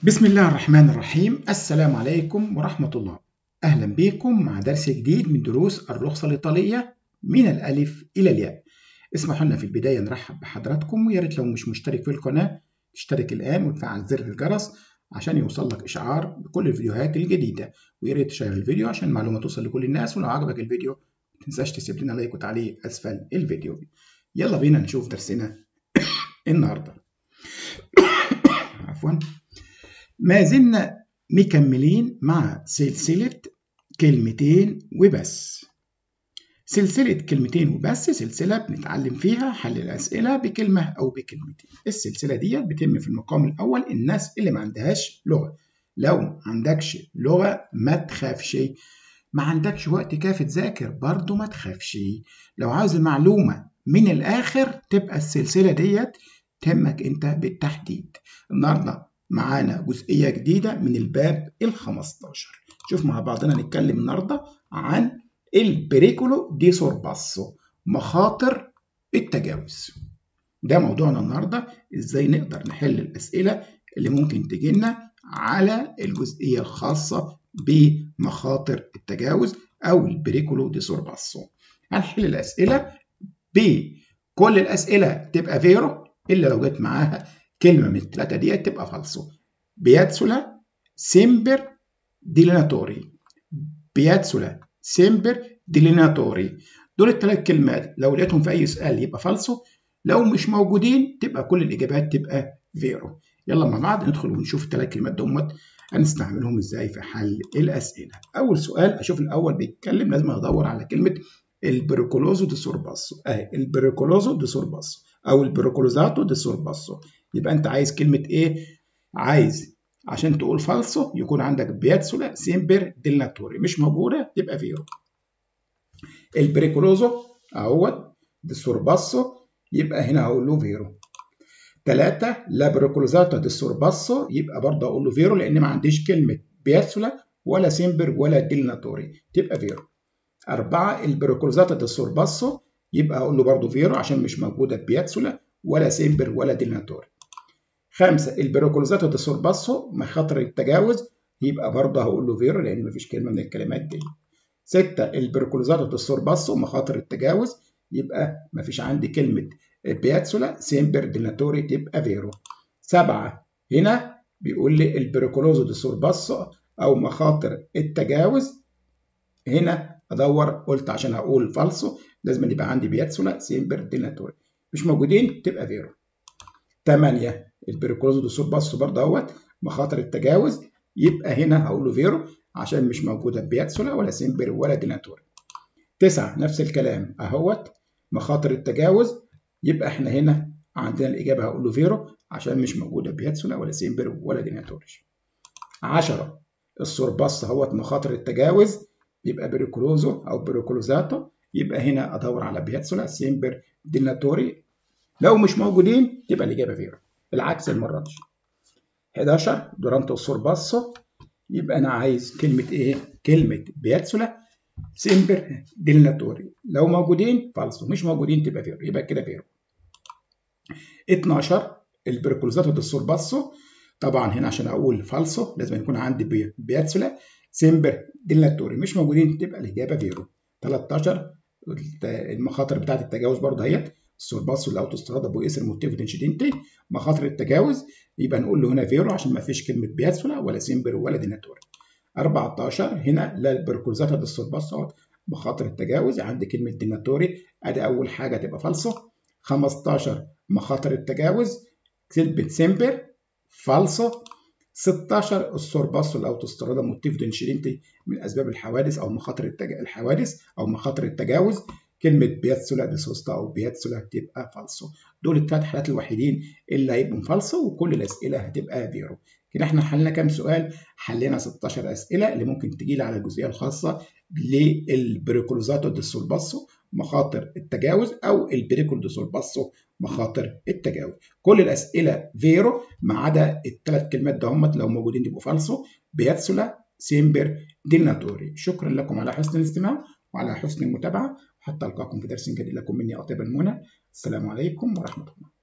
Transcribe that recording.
بسم الله الرحمن الرحيم السلام عليكم ورحمة الله أهلا بكم مع درس جديد من دروس الرخصة الإيطالية من الألف إلى الياء اسمحوا لنا في البداية نرحب بحضراتكم ويا ريت لو مش مشترك في القناة تشترك الآن وتفعل زر الجرس عشان يوصل لك إشعار بكل الفيديوهات الجديدة ويا ريت تشير الفيديو عشان المعلومة توصل لكل الناس ولو عجبك الفيديو ما تنساش تسيب لنا لايك وتعليق أسفل الفيديو يلا بينا نشوف درسنا النهارده عفوا ما زلنا مكملين مع سلسلة كلمتين وبس سلسلة كلمتين وبس سلسلة بنتعلم فيها حل الأسئلة بكلمة أو بكلمتين السلسلة دي بتتم في المقام الأول الناس اللي ما عندهاش لغة لو ما عندكش لغة ما تخافش ما عندكش وقت كافي تذاكر برضو ما تخافش لو عاوز المعلومة من الآخر تبقى السلسلة ديت تهمك أنت بالتحديد النهارده معانا جزئية جديدة من الباب ال 15 شوف مع بعضنا نتكلم النهاردة عن البريكولو دي سورباسو مخاطر التجاوز ده موضوعنا النهاردة ازاي نقدر نحل الأسئلة اللي ممكن تجينا على الجزئية الخاصة بمخاطر التجاوز أو البريكولو دي سورباسو هنحل الأسئلة بكل الأسئلة تبقى فيرو إلا لو جت معاها كلمة من الثلاثة ديت تبقى فالسو بياتسولا سيمبر ديليناتوري بياتسولا سيمبر ديليناتوري دول الثلاث كلمات لو لقيتهم في أي سؤال يبقى فالسو لو مش موجودين تبقى كل الإجابات تبقى فيرو يلا مع بعض ندخل ونشوف الثلاث كلمات دمت هنستعملهم ازاي في حل الأسئلة أول سؤال أشوف الأول بيتكلم لازم أدور على كلمة البريكولوزو دي سورباسو اهي البريكولوزو دي سورباسو او البريكولوزاتو دي سورباسو يبقى انت عايز كلمه ايه عايز عشان تقول فالسو يكون عندك بياتسولا سيمبر ديل ناتوري مش موجوده يبقى فيرو البريكولوزو اهوت دي سورباسو يبقى هنا هقول له فيرو ثلاثة لا بريكولوزاتو دي سورباسو يبقى برضه اقول له فيرو لان ما عنديش كلمه بياتسولا ولا سيمبر ولا ديل ناتوري تبقى فيرو أربعة البريكولوزاتا دي سورباسو يبقى أقول له برضه فيرو عشان مش موجودة بياتسولا ولا سيمبر ولا ديلناتوري. خمسة البريكولوزاتا دي سورباسو مخاطر التجاوز يبقى برضه هقول له فيرو لأن مفيش كلمة من الكلمات دي. ستة البريكولوزاتا دي سورباسو مخاطر التجاوز يبقى مفيش عندي كلمة بياتسولا سيمبر ديلناتوري تبقى فيرو. سبعة هنا بيقول لي البريكولوزو دي سورباسو أو مخاطر التجاوز هنا ادور قلت عشان هقول فالسو لازم يبقى عندي بياتسولا سيمبر ديناتوري مش موجودين تبقى فيرو 8 البريكولوزو دو سورباسو برضه اهوت مخاطر التجاوز يبقى هنا هقول له فيرو عشان مش موجوده بياتسولا ولا سيمبر ولا ديناتوري 9 نفس الكلام اهوت مخاطر التجاوز يبقى احنا هنا عندنا الاجابه هقول له فيرو عشان مش موجوده بياتسولا ولا سيمبر ولا ديناتوري 10 السورباس اهوت مخاطر التجاوز يبقى بريكولوزو او بريكولوزاتو يبقى هنا ادور على بياتسولا سيمبر ديناتوري لو مش موجودين تبقى الاجابه فيرو العكس المره دي 11 دورانتو سورباسو يبقى انا عايز كلمه ايه كلمه بياتسولا سيمبر ديناتوري لو موجودين فالسو مش موجودين تبقى فيرو يبقى كده فيرو 12 البريكولوزاتو دي سورباسو طبعا هنا عشان اقول فالسو لازم يكون عندي بياتسولا سيمبر ديلاتوري مش موجودين تبقى الاجابه فيرو 13 المخاطر بتاعه التجاوز برضه اهيت السورباس والاوتوسترادا بويسر موتيفو دنشيدنتي مخاطر التجاوز يبقى نقول له هنا فيرو عشان ما فيش كلمه بياتسولا ولا سيمبر ولا ديناتوري 14 هنا لا البركوزاتا دي السورباس مخاطر التجاوز عندي كلمه ديناتوري ادي اول حاجه تبقى فالسو 15 مخاطر التجاوز كلمه سيمبر فالسو 16 السورباس والاوتوسترادا موتيف دنشيرينتي من اسباب الحوادث او مخاطر التج... الحوادث او مخاطر التجاوز كلمه بياتسولا دي سوستا او بياتسولا تبقى فالسو دول الثلاث حالات الوحيدين اللي هيبقوا فالسو وكل الاسئله هتبقى فيرو كده احنا حلينا كام سؤال حلينا 16 اسئله اللي ممكن تجي لي على الجزئيه الخاصه للبريكولوزاتو دي سورباسو مخاطر التجاوز او البريكول دي سورباسو مخاطر التجاوز كل الاسئله فيرو ما عدا الثلاث كلمات ده هم لو موجودين يبقوا فالسو بياتسولا سيمبر ديناتوري شكرا لكم على حسن الاستماع وعلى حسن المتابعه وحتى القاكم في درس جديد لكم مني اطيب المنى السلام عليكم ورحمه الله